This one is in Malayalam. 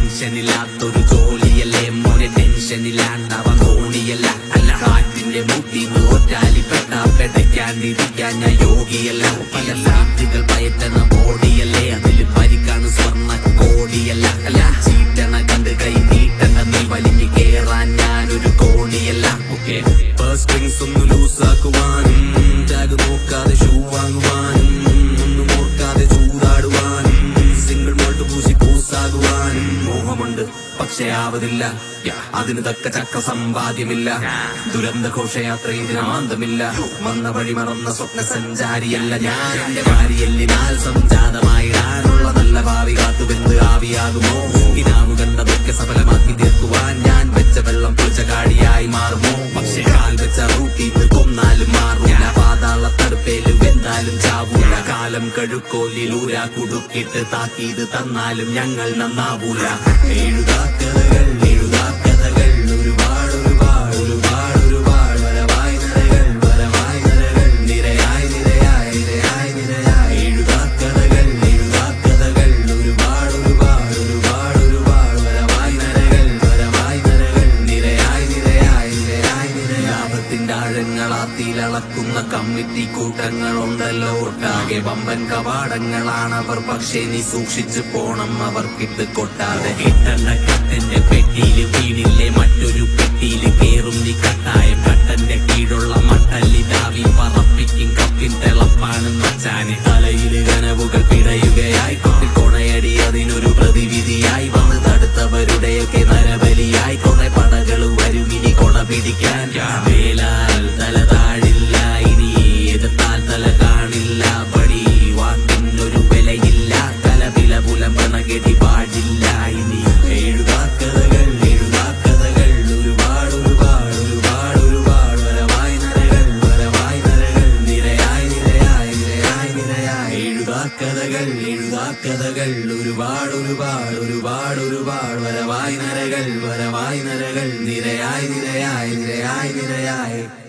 ടെൻഷനില്ലാത്തൊരു ജോലിയല്ലേ മോനെ ടെൻഷനില്ലാണ്ടവൻ തോണിയല്ല അല്ല ഹാറ്റിന്റെ മുട്ടിന്ന് ഒറ്റാലിപ്പെട്ട പെടയ്ക്കാണ്ടിരിക്കാൻ ഞാൻ യോഗിയല്ല പല സാറ്റുകൾ പയറ്റണ ബോഡിയല്ലേ അതിൽ പരിക്കാണ് സ്വർണ്ണ കോടിയല്ല അല്ല ചീറ്റണ കണ്ട് കൈ നീട്ടണ നീ വലിഞ്ഞു കേറാൻ ഞാനൊരു കോടിയല്ല ഓക്കെ ഫസ്റ്റ് ഡ്രിങ്ക്സ് ഒന്ന് ലൂസാക്കുവാനും ടാഗ് നോക്കാതെ ഷൂ വാങ്ങുവാനും ഒന്നും ഓർക്കാതെ ചൂതാടുവാനും സിംഗിൾ മോൾട്ട് പൂശി പൂസാകുവാനും മോഹമുണ്ട് പക്ഷേ ആവതില്ല അതിന് തക്ക ചക്ക സമ്പാദ്യമില്ല ദുരന്ത ഘോഷയാത്ര ഇതിനാന്തമില്ല വന്ന വഴി മറന്ന സ്വപ്ന സഞ്ചാരിയല്ല ഞാൻ എന്റെ വാരിയെല്ലിനാൽ സംജാതമായിടാനുള്ള നല്ല ഭാവി കാത്തുവെന്ത് ആവിയാകുമോ ഇനാവ് കണ്ടതൊക്കെ സഫലമാക്കി തീർക്കുവാൻ ഞാൻ വെച്ച വെള്ളം കുളിച്ച കാടിയായി മാറുമോ പക്ഷേ കാൽ വെച്ച റൂട്ടിന്ന് കൊന്നാലും മാറൂല പാതാള തടുപ്പേല് വെന്താലും ചാവൂല കാലം കഴുക്കോലിലൂരാ കുടുക്കിട്ട് താക്കീത് തന്നാലും ഞങ്ങൾ നന്നാവൂല എഴുതാക്കഥകൾ എഴുതാക്കഥകൾ ഒരുപാട് ഒരുപാട് ഒരുപാട് ഒരുപാട് വരവായി നിരകൾ വരവായി നിരകൾ നിരയായി നിരയായി നിരയായി നിരയായി എഴുതാക്കഥകൾ എഴുതാക്കഥകൾ ഒരുപാട് ഒരുപാട് ഒരുപാട് ഒരുപാട് വരവായി നിരകൾ വരവായി നിരകൾ നിരയായി നിരയായി നിരയായി നിരയായി ലാഭത്തിന്റെ ആഴങ്ങളാത്തിലളക്കുന്ന കമ്മിറ്റി കൂട്ടങ്ങളുണ്ടല്ലോ ഒട്ടാകെ വമ്പൻ കവാടങ്ങളാണവർ പക്ഷേ നീ സൂക്ഷിച്ചു പോണം അവർക്കിട്ട് കൊട്ടാതെ കിട്ടണ്ട കട്ടന്റെ പെട്ടിയില് വീണില്ലേ മറ്റൊരു പെട്ടിയില് കേറും നീ കട്ടായം കട്ടന്റെ കീഴുള്ള മട്ടല്ലി ദാവി പറപ്പിക്കും കപ്പിൻ തിളപ്പാണ് മച്ചാന് തലയില് കനവുകൾ പിടയുകയായി കൊട്ടിൽ കൊണയടി അതിനൊരു പ്രതിവിധിയായി വന്ന് തടുത്തവരുടെയൊക്കെ നരബലിയായി കുറെ പടകൾ വരും ഇനി കൊണ പിടിക്കാൻ വേലാൽ തല താഴില്ല ഇനി എതിർത്താൽ തല കാണില്ല പടി വാക്കിനൊരു വിലയില്ല തല വില പുലമ്പണ ഗതി പാടില്ല ഇനി എഴുതാക്കഥകൾ എഴുതാക്കഥകൾ ഒരുപാട് ഒരുപാട് ഒരുപാട് ഒരുപാട് വരവായി നരകൾ വരവായി നരകൾ നിരയായി നിരയായി നിരയായി നിരയായി എഴുതാക്കഥകൾ എഴുതാക്കഥകൾ ഒരുപാട് ഒരുപാട് ഒരുപാട് ഒരുപാട് വരവായി നരകൾ വരവായി നരകൾ നിരയായി നിരയായി നിരയായി നിരയായി